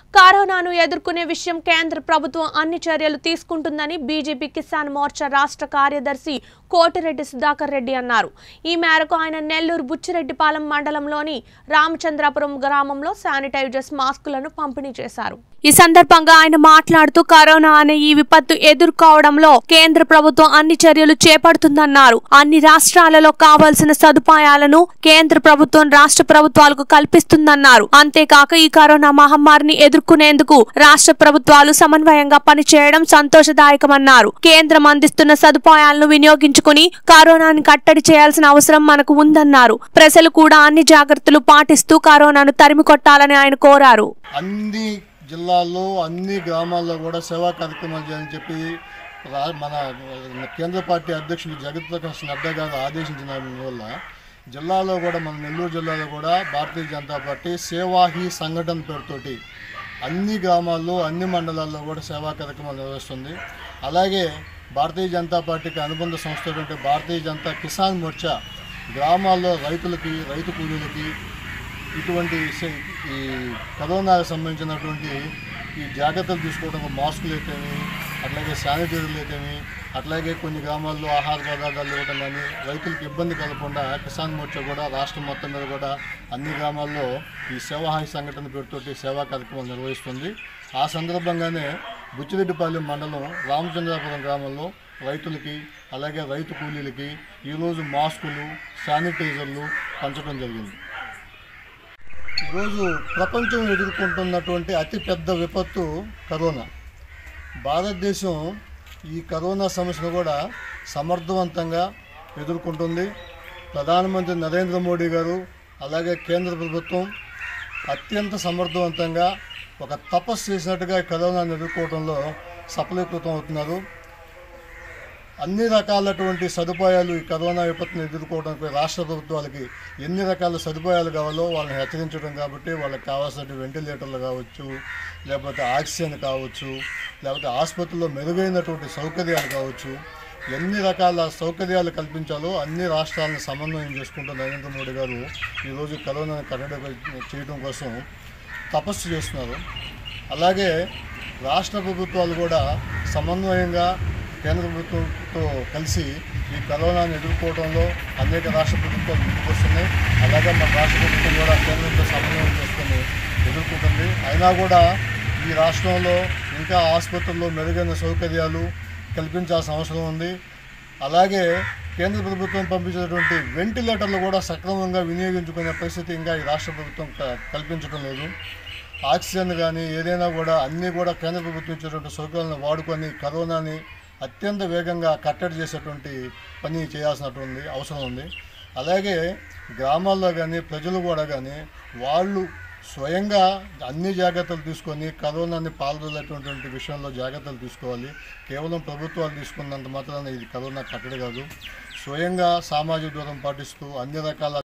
కరోనాను ఎదుర్కొనే విషయం కేంద్ర ప్రభుత్వం అన్ని చర్యలు తీసుకుంటుందని బీజేపీ కిసాన్ మోర్చా రాష్ట్ర కార్యదర్శి కోటిరెడ్డి సుధాకర్ రెడ్డి అన్నారు ఈ మేరకు ఆయన నెల్లూరు బుచ్చిరెడ్డిపాలెం మండలంలోని రామచంద్రాపురం గ్రామంలో శానిటైజర్స్ మాస్కులను పంపిణీ చేశారు ఈ సందర్భంగా ఆయన మాట్లాడుతూ కరోనా అనే ఈ విపత్తు ఎదుర్కోవడంలో కేంద్ర ప్రభుత్వం అన్ని చర్యలు చేపడుతుందన్నారు అన్ని రాష్ట్రాలలో కావాల్సిన సదుపాయాలను కేంద్ర ప్రభుత్వం రాష్ట్ర ప్రభుత్వాలకు కల్పిస్తుందన్నారు అంతేకాక ఈ కరోనా మహమ్మారిని ఎదుర్కొనేందుకు రాష్ట్ర ప్రభుత్వాలు సమన్వయంగా పనిచేయడం సంతోషదాయకమన్నారు కేంద్రం అందిస్తున్న సదుపాయాలను వినియోగించుకుని కరోనాని కట్టడి చేయాల్సిన అవసరం మనకు ఉందన్నారు ప్రజలు కూడా అన్ని జాగ్రత్తలు పాటిస్తూ కరోనాను తరిమి కొట్టాలని ఆయన కోరారు అన్ని జిల్లాల్లో అన్ని గ్రామాల్లో కూడా సేవా కార్యక్రమాలు చేయాలని చెప్పి రా- మన కేంద్ర పార్టీ అధ్యక్షులు జగత్ ప్రకాష్ నడ్డా గారు ఆదేశించిన వల్ల జిల్లాలో కూడా మన నెల్లూరు జిల్లాలో కూడా భారతీయ జనతా పార్టీ సేవాహి సంఘటన పేరుతోటి అన్ని గ్రామాల్లో అన్ని మండలాల్లో కూడా సేవా కార్యక్రమాలు నిర్వహిస్తుంది అలాగే భారతీయ జనతా పార్టీకి అనుబంధ సంస్థ అయినటువంటి భారతీయ జనతా కిసాన్ మోర్చా గ్రామాల్లో రైతులకి రైతు కూలీలకి ఇటువంటి సే- ఈ కరోనాకు సంబంధించినటువంటి ఈ జాగ్రత్తలు తీసుకోవడం మాస్కులు అయితేమి అట్లాగే శానిటైజర్లు అయితేమి అట్లాగే కొన్ని గ్రామాల్లో ఆహార పదార్థాలు ఇవ్వడం కానీ రైతులకు ఇబ్బంది కలగకుండా కిసాన్ మోర్చా కూడా రాష్ట్రం మొత్తం మీద కూడా అన్ని గ్రామాల్లో ఈ సేవాహాయి సంఘటన పేరుతోటి సేవా కార్యక్రమాలు నిర్వహిస్తుంది ఆ సందర్భంగానే బుచ్చిరెడ్డిపాలెం మండలం రామచంద్రాపురం గ్రామంలో రైతులకి అలాగే రైతు కూలీలకి ఈరోజు మాస్కులు శానిటైజర్లు పంచడం జరిగింది ఈరోజు ప్రపంచం ఎదుర్కొంటున్నటువంటి అతిపెద్ద విపత్తు కరోనా భారతదేశం ఈ కరోనా సమస్యను కూడా సమర్థవంతంగా ఎదుర్కొంటుంది ప్రధానమంత్రి నరేంద్ర మోడీ గారు అలాగే కేంద్ర ప్రభుత్వం అత్యంత సమర్థవంతంగా ఒక తపస్సు చేసినట్టుగా ఈ కరోనాను ఎదుర్కోవడంలో సఫలీకృతం అవుతున్నారు అన్ని రకాలటువంటి సదుపాయాలు ఈ కరోనా విపత్తును ఎదుర్కోవడానికి రాష్ట్ర ప్రభుత్వాలకి ఎన్ని రకాల సదుపాయాలు కావాలో వాళ్ళని హెచ్చరించడం కాబట్టి వాళ్ళకి కావాల్సిన వెంటిలేటర్లు కావచ్చు లేకపోతే ఆక్సిజన్ కావచ్చు లేకపోతే ఆసుపత్రిలో మెరుగైనటువంటి సౌకర్యాలు కావచ్చు ఎన్ని రకాల సౌకర్యాలు కల్పించాలో అన్ని రాష్ట్రాలను సమన్వయం చేసుకుంటూ నరేంద్ర మోడీ గారు ఈరోజు కరోనాను కట్టడి చేయడం కోసం తపస్సు చేస్తున్నారు అలాగే రాష్ట్ర ప్రభుత్వాలు కూడా సమన్వయంగా కేంద్ర ప్రభుత్వంతో కలిసి ఈ కరోనాను ఎదుర్కోవడంలో అనేక రాష్ట్ర ప్రభుత్వాలు ముందుకొస్తున్నాయి అలాగే మన రాష్ట్ర ప్రభుత్వం కూడా కేంద్రంతో సమన్వయం చేసుకొని ఎదుర్కొంటుంది అయినా కూడా ఈ రాష్ట్రంలో ఇంకా ఆసుపత్రుల్లో మెరుగైన సౌకర్యాలు కల్పించాల్సిన అవసరం ఉంది అలాగే కేంద్ర ప్రభుత్వం పంపించినటువంటి వెంటిలేటర్లు కూడా సక్రమంగా వినియోగించుకునే పరిస్థితి ఇంకా ఈ రాష్ట్ర ప్రభుత్వం క- కల్పించడం లేదు ఆక్సిజన్ కానీ ఏదైనా కూడా అన్నీ కూడా కేంద్ర ప్రభుత్వం ఇచ్చేటువంటి సౌకర్యాలను వాడుకొని కరోనాని అత్యంత వేగంగా కట్టడి చేసేటువంటి పని చేయాల్సినటువంటి అవసరం ఉంది అలాగే గ్రామాల్లో కానీ ప్రజలు కూడా కానీ వాళ్ళు స్వయంగా అన్ని జాగ్రత్తలు తీసుకొని కరోనాని పాల్గొనేటువంటి విషయంలో జాగ్రత్తలు తీసుకోవాలి కేవలం ప్రభుత్వాలు తీసుకున్నంత మాత్రాన ఇది కరోనా కట్టడి కాదు స్వయంగా సామాజిక దూరం పాటిస్తూ అన్ని రకాల